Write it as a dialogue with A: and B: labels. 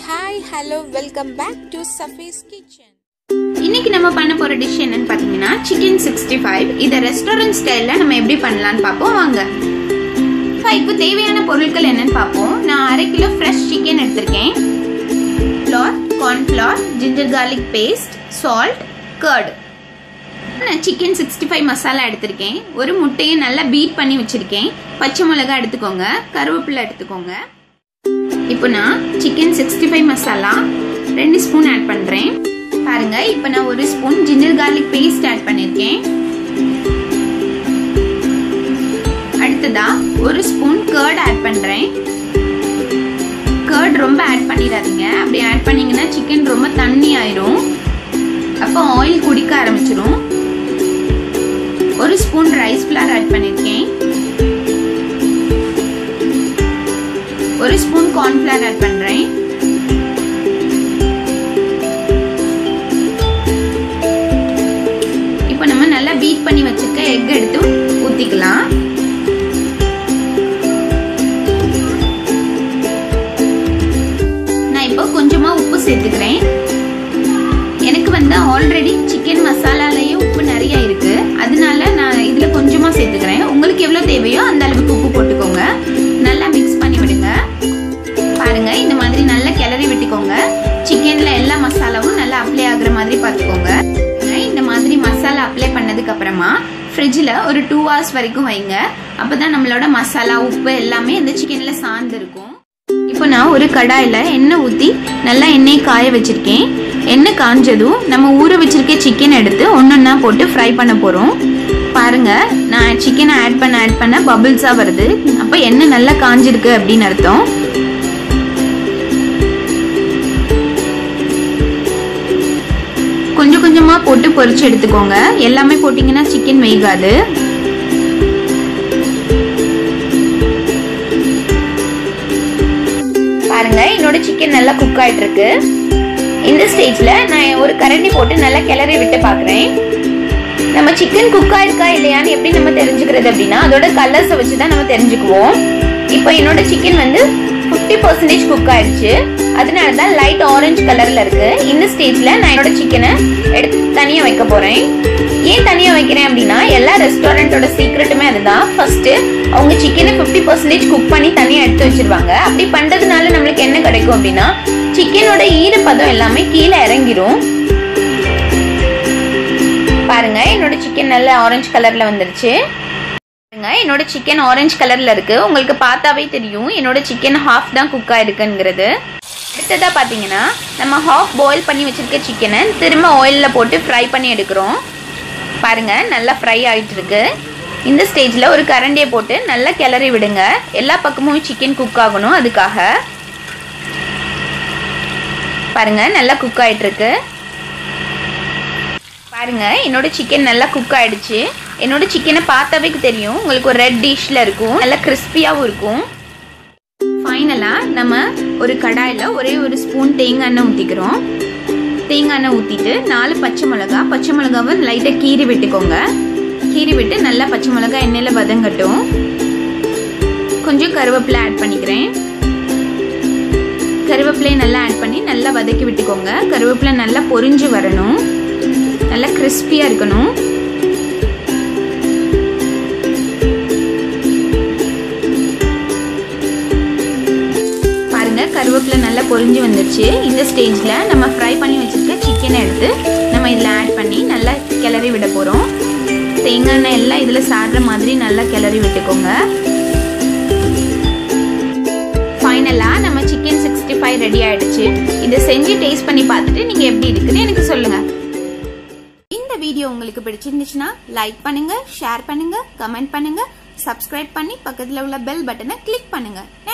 A: hi hello welcome back to Safi's kitchen
B: இன்னைக்கு நம்ம பண்ண போற டிஷ் என்னன்னு பாத்தீங்கன்னா சிக்கன் சிக்ஸ்டி ஃபைவ் இதை ரெஸ்டாரண்ட் ஸ்டைல்ல நம்ம எப்படி பண்ணலாம்னு பார்ப்போம் வாங்க இப்போ தேவையான பொருட்கள் என்னன்னு பார்ப்போம் நான் அரை கிலோ ஃப்ரெஷ் சிக்கன் எடுத்திருக்கேன் flour cornflour ginger garlic paste salt curd நான் சிக்கன் சிக்ஸ்டி ஃபைவ் மசாலா எடுத்திருக்கேன் ஒரு முட்டையை நல்லா பீட் பண்ணி வச்சிருக்கேன் பச்சை மிளகாய் எடுத்துக்கோங்க கருவேப்பிலை எடுத்துக்கோங்க இப்போ நான் சிக்கன் சிக்ஸ்டி ஃபைவ் மசாலா ரெண்டு ஸ்பூன் ஆட் பண்ணுறேன் பாருங்க இப்போ நான் ஒரு spoon ginger garlic paste add பண்ணியிருக்கேன் அடுத்ததா ஒரு ஸ்பூன் கர்ட் ஆட் பண்ணுறேன் கர்ட் ரொம்ப ஆட் பண்ணிடாதீங்க அப்படி ஆட் பண்ணீங்கன்னா சிக்கன் ரொம்ப தண்ணி ஆயிரும் அப்போ ஆயில் குடிக்க ஆரம்பிச்சிடும் ஒரு ஸ்பூன் ரைஸ் ஃப்ளார் ஆட் பண்ணியிருக்கேன் ஒரு ஸ்பூன் கார்ன்ஃபிளவர் ஆட் பண்றேன் இப்போ நம்ம நல்லா பீட் பண்ணி வச்சிருக்க எக் எடுத்து ஊத்திக்கலாம் நான் இப்போ கொஞ்சமா உப்பு சேர்த்துக்கிறேன் எனக்கு வந்து ஆல்ரெடி சிக்கன் மசாலாலயே உப்பு நிறைய இருக்கு அதனால நான் இதுல கொஞ்சமா சேர்த்துக்கிறேன் உங்களுக்கு எவ்வளவு தேவையோ அந்த அளவுக்கு உப்பு போட்டுக்கோங்க நல்லா மிக்ஸ் பண்ணி விடுங்க பாருங்க இந்த மாதிரி நல்லா கிளறி விட்டுக்கோங்க சிக்கன்ல எல்லா மசாலாவும் நல்லா அப்ளை ஆகுற மாதிரி பார்த்துக்கோங்க இந்த மாதிரி மசாலா அப்ளை பண்ணதுக்கு அப்புறமா ஃப்ரிட்ஜில் ஒரு டூ ஹவர்ஸ் வரைக்கும் வைங்க அப்பதான் நம்மளோட மசாலா உப்பு எல்லாமே இந்த சிக்கன்ல சார்ந்து இருக்கும் இப்போ நான் ஒரு கடாயில் எண்ணெய் ஊற்றி நல்லா எண்ணெய் காய வச்சிருக்கேன் எண்ணெய் காஞ்சதும் நம்ம ஊற வச்சிருக்க சிக்கன் எடுத்து ஒன்றொன்னா போட்டு ஃப்ரை பண்ண போகிறோம் பாருங்க நான் சிக்கனை ஆட் பண்ண ஆட் பண்ண பபிள்ஸாக வருது அப்போ எண்ணெய் நல்லா காஞ்சிருக்கு அப்படின்னு அர்த்தம் கொஞ்சம் கொஞ்சமா போட்டு பொரிச்சு எடுத்துக்கோங்க எல்லாமே போட்டீங்கன்னா சிக்கன் வேகாது பாருங்க என்னோட சிக்கன் நல்லா குக் ஆயிட்டு இருக்கு இந்த ஸ்டேஜ்ல நான் ஒரு கரண்டி போட்டு நல்லா கிளறி விட்டு பாக்குறேன் நம்ம சிக்கன் குக் ஆயிருக்கா இல்லையான்னு எப்படி நம்ம தெரிஞ்சுக்கிறது அப்படின்னா அதோட கலர்ஸை வச்சு தான் நம்ம தெரிஞ்சுக்குவோம் இப்போ என்னோட சிக்கன் வந்து ஃபிஃப்டி பர்சன்டேஜ் குக் ஆயிடுச்சு அதனால தான் லைட் ஆரஞ்சு கலர்ல இருக்கு இந்த ஸ்டேஜ்ல நான் என்னோட சிக்கனை எடுத்து தனியா வைக்க போறேன் ஏன் தனியா வைக்கிறேன் அப்படின்னா எல்லா ரெஸ்டாரண்டோட சீக்ரெட்டுமே அதுதான் ஃபர்ஸ்ட் அவங்க சிக்கனை ஃபிஃப்டி பர்சன்டேஜ் குக் பண்ணி தனியா எடுத்து வச்சிருவாங்க அப்படி பண்றதுனால நம்மளுக்கு என்ன கிடைக்கும் அப்படின்னா சிக்கனோட ஈரப்பதம் எல்லாமே கீழே இறங்கிரும் பாருங்க என்னோட சிக்கன் நல்ல ஆரஞ்சு கலர்ல வந்துருச்சு என்னோட சிக்கன் ஆரஞ்சு கலர்ல இருக்கு உங்களுக்கு பார்த்தாவே தெரியும் என்னோட சிக்கன் ஹாஃப் தான் குக் ஆயிருக்குங்கிறது அடுத்ததா பாத்தீங்கன்னா நம்ம ஹாஃப் பாயில் பண்ணி வச்சிருக்க சிக்கனை திரும்ப ஆயில்ல போட்டு ஃப்ரை பண்ணி எடுக்கிறோம் பாருங்க நல்லா ஃப்ரை ஆயிட்டு இருக்கு இந்த ஸ்டேஜ்ல ஒரு கரண்டியை போட்டு நல்லா கிளறி விடுங்க எல்லா பக்கமும் சிக்கன் குக் ஆகணும் அதுக்காக பாருங்க நல்லா குக் ஆயிட்டு இருக்கு பாருங்க என்னோட சிக்கன் நல்லா குக் ஆயிடுச்சு என்னோட சிக்கனை பார்த்தாவே தெரியும் உங்களுக்கு ஒரு ரெட் டிஷ்ல இருக்கும் நல்லா கிறிஸ்பியாகவும் இருக்கும் ஃபைனலாக நம்ம ஒரு கடாயில் ஒரே ஒரு ஸ்பூன் தேங்காய் எண்ணெய் ஊற்றிக்கிறோம் தேங்காய் எண்ணெய் ஊற்றிட்டு நாலு பச்சை மிளகா பச்சை மிளகாவை லைட்டாக கீறி விட்டுக்கோங்க கீறி விட்டு நல்லா பச்சை மிளகா எண்ணெயில் வதங்கட்டும் கொஞ்சம் கருவேப்பிலை ஆட் பண்ணிக்கிறேன் கருவேப்பிலையை நல்லா ஆட் பண்ணி நல்லா வதக்கி விட்டுக்கோங்க கருவேப்பிலை நல்லா பொரிஞ்சு வரணும் நல்லா கிறிஸ்பியாக இருக்கணும் பாருங்க கருவேப்பிலை நல்லா பொரிஞ்சு வந்துருச்சு இந்த ஸ்டேஜில் நம்ம ஃப்ரை பண்ணி வச்சுருக்க சிக்கனை எடுத்து நம்ம இதில் ஆட் பண்ணி நல்லா கிளறி விட போகிறோம் தேங்காய் எண்ணெய் எல்லாம் இதில் சாடுற மாதிரி நல்லா கிளறி விட்டுக்கோங்க ஃபைனலாக நம்ம சிக்கன் சிக்ஸ்டி ஃபைவ் ரெடி ஆயிடுச்சு இதை செஞ்சு டேஸ்ட் பண்ணி பார்த்துட்டு நீங்கள் எப்படி இருக்குன்னு எனக்கு சொல்லுங்கள் இந்த வீடியோ உங்களுக்கு பிடிச்சிருந்துச்சுன்னா லைக் பண்ணுங்க ஷேர் பண்ணுங்க கமெண்ட் பண்ணுங்க சப்ஸ்கிரைப் பண்ணி பக்கத்தில் உள்ள பெல் பட்டனை கிளிக் பண்ணுங்க